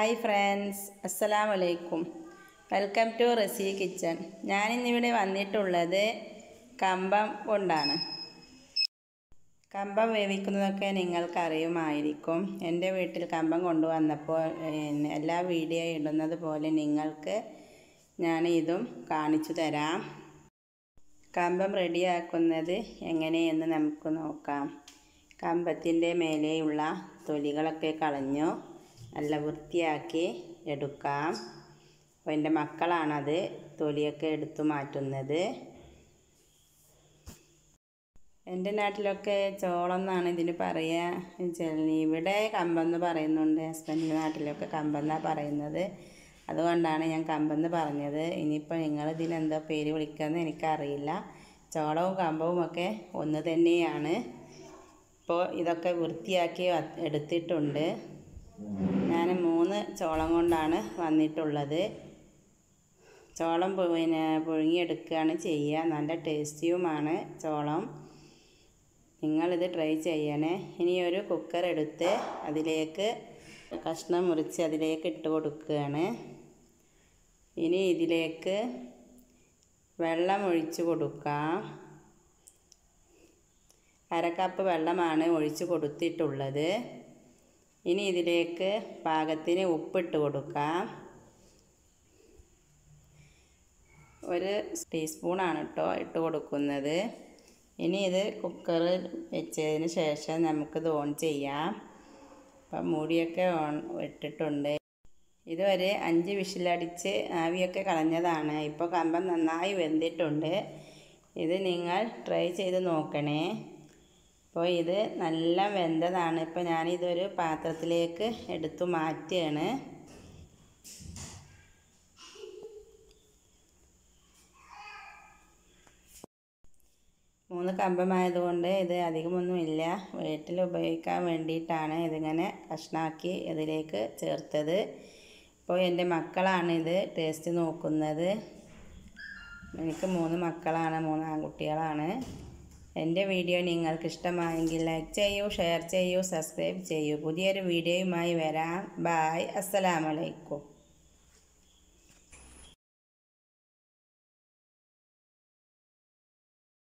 hi friends അസ്സലാമു അലൈക്കും welcome to റസി kitchen ഞാനിന്നിവിടെ വന്നിട്ടുള്ളത് കമ്പം കൊണ്ടാണ് കമ്പം വേവിക്കുന്നതൊക്കെ നിങ്ങൾക്കറിയുമായിരിക്കും എൻ്റെ വീട്ടിൽ കമ്പം കൊണ്ടുവന്നപ്പോൾ പിന്നെ എല്ലാ വീഡിയോ ഇടുന്നത് പോലെ നിങ്ങൾക്ക് ഞാൻ ഇതും കാണിച്ചു തരാം കമ്പം റെഡിയാക്കുന്നത് എങ്ങനെയെന്ന് നമുക്ക് നോക്കാം കമ്പത്തിൻ്റെ മേലെയുള്ള തൊലികളൊക്കെ കളഞ്ഞു നല്ല വൃത്തിയാക്കി എടുക്കാം അപ്പോൾ എൻ്റെ മക്കളാണത് തൊലിയൊക്കെ എടുത്തു മാറ്റുന്നത് എൻ്റെ നാട്ടിലൊക്കെ ചോളം എന്നാണ് ഇതിന് പറയുക ഇവിടെ കമ്പെന്ന് പറയുന്നുണ്ട് ഹസ്ബൻഡിൻ്റെ നാട്ടിലൊക്കെ കമ്പെന്നാണ് പറയുന്നത് അതുകൊണ്ടാണ് ഞാൻ കമ്പെന്ന് പറഞ്ഞത് ഇനിയിപ്പോൾ നിങ്ങൾ ഇതിനെന്തോ പേര് വിളിക്കുന്നത് എനിക്കറിയില്ല ചോളവും കമ്പവും ഒക്കെ ഒന്ന് തന്നെയാണ് ഇപ്പോൾ ഇതൊക്കെ വൃത്തിയാക്കി എടുത്തിട്ടുണ്ട് ഞാൻ മൂന്ന് ചോളം കൊണ്ടാണ് വന്നിട്ടുള്ളത് ചോളം പിന്നെ പുഴുങ്ങിയെടുക്കുകയാണ് ചെയ്യുക നല്ല ടേസ്റ്റിയുമാണ് ചോളം നിങ്ങളിത് ട്രൈ ചെയ്യണേ ഇനി ഒരു കുക്കർ എടുത്ത് അതിലേക്ക് കഷ്ണം മുറിച്ച് അതിലേക്ക് ഇട്ട് കൊടുക്കുകയാണ് ഇനി ഇതിലേക്ക് വെള്ളം ഒഴിച്ച് കൊടുക്കാം അരക്കപ്പ് വെള്ളമാണ് ഒഴിച്ച് കൊടുത്തിട്ടുള്ളത് ഇനി ഇതിലേക്ക് പാകത്തിന് ഉപ്പിട്ട് കൊടുക്കാം ഒരു ടീസ്പൂണാണ് കേട്ടോ ഇട്ട് കൊടുക്കുന്നത് ഇനി ഇത് കുക്കറിൽ വെച്ചതിന് ശേഷം നമുക്കിത് ഓൺ ചെയ്യാം അപ്പം മൂടിയൊക്കെ ഓൺ ഇട്ടിട്ടുണ്ട് ഇതൊരു അഞ്ച് വിഷിലടിച്ച് ആവിയൊക്കെ കളഞ്ഞതാണ് ഇപ്പോൾ കമ്പം നന്നായി വെന്തിട്ടുണ്ട് ഇത് നിങ്ങൾ ട്രൈ ചെയ്ത് നോക്കണേ അപ്പോൾ ഇത് നല്ല വെന്തതാണ് ഇപ്പോൾ ഞാനിതൊരു പാത്രത്തിലേക്ക് എടുത്തു മാറ്റുകയാണ് മൂന്ന് കമ്പമായതുകൊണ്ട് ഇത് അധികമൊന്നുമില്ല വീട്ടിൽ ഉപയോഗിക്കാൻ വേണ്ടിയിട്ടാണ് ഇതിങ്ങനെ കഷ്ണാക്കി ഇതിലേക്ക് ചേർത്തത് ഇപ്പോൾ എൻ്റെ മക്കളാണ് ഇത് ടേസ്റ്റ് നോക്കുന്നത് എനിക്ക് മൂന്ന് മക്കളാണ് മൂന്ന് ആൺകുട്ടികളാണ് എൻ്റെ വീഡിയോ നിങ്ങൾക്ക് ഇഷ്ടമായെങ്കിൽ ലൈക്ക് ചെയ്യൂ ഷെയർ ചെയ്യൂ സബ്സ്ക്രൈബ് ചെയ്യൂ പുതിയൊരു വീഡിയോയുമായി വരാം ബായ് അസ്സലാമലൈക്കും